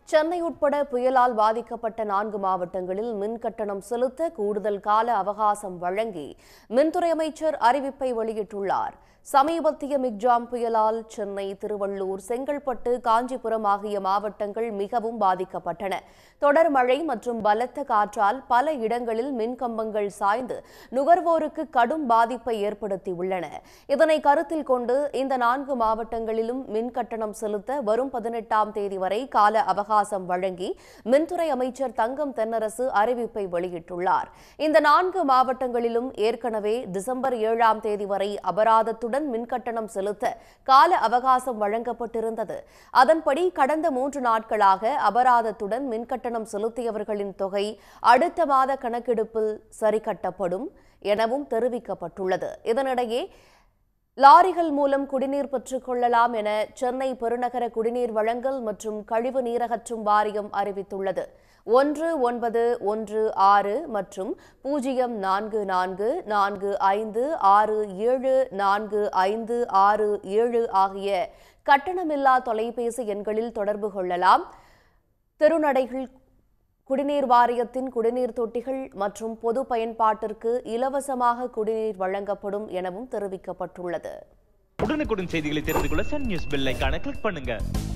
சென்னை உட்பட புயலால் பாதிக்கப்பட்ட நான்கு மாவட்டங்களில் மின் கட்டணம் செலுத்த கூடுதல் கால அவகாசம் வழங்கி மின்துறை அமைச்சர் அறிவிப்பை வெளியிட்டுள்ளார் சமீபத்திய மிக்ஜாம் புயலால் சென்னை திருவள்ளூர் செங்கல்பட்டு காஞ்சிபுரம் ஆகிய மாவட்டங்கள் மிகவும் பாதிக்கப்பட்டன தொடர் மழை மற்றும் பலத்த காற்றால் பல இடங்களில் மின் கம்பங்கள் சாய்ந்து நுகர்வோருக்கு கடும் பாதிப்பை ஏற்படுத்தியுள்ளன இதனை கருத்தில் கொண்டு இந்த நான்கு மாவட்டங்களிலும் மின் கட்டணம் செலுத்த வரும் பதினெட்டாம் தேதி வரை கால அவகாசம் வழங்கி மின்துறை அமைச்சர் தங்கம் தென்னரசு அறிவிப்பை வெளியிட்டுள்ளார் இந்த நான்கு மாவட்டங்களிலும் ஏற்கனவே டிசம்பர் ஏழாம் தேதி வரை அபராதத்துடன் மின்கட்டணம் செலுத்த கால அவகாசம் வழங்கப்பட்டிருந்தது அதன்படி கடந்த மூன்று நாட்களாக அபராதத்துடன் மின்கட்டணம் செலுத்தியவர்களின் தொகை அடுத்த மாத கணக்கெடுப்பில் சரிகட்டப்படும் எனவும் தெரிவிக்கப்பட்டுள்ளது இதனிடையே லாரிகள் மூலம் குடிநீர் பெற்றுக் கொள்ளலாம் என சென்னை பெருநகர குடிநீர் வழங்கல் மற்றும் கழிவு நீரகற்றும் வாரியம் அறிவித்துள்ளது ஒன்று ஒன்பது ஒன்று ஆறு மற்றும் பூஜ்ஜியம் நான்கு நான்கு நான்கு ஐந்து ஆறு ஏழு நான்கு ஐந்து ஆறு ஏழு ஆகிய கட்டணமில்லா தொலைபேசி எண்களில் தொடர்பு கொள்ளலாம் தெருநடைகள் குடிநீர் வாரியத்தின் குடிநீர் தொட்டிகள் மற்றும் பொது பயன்பாட்டிற்கு இலவசமாக குடிநீர் வழங்கப்படும் எனவும் தெரிவிக்கப்பட்டுள்ளது உடனுக்குடன் செய்திகளை தெரிந்து கொள்ள சன் நியூஸ் பெல் ஐகானை கிளிக் பண்ணுங்க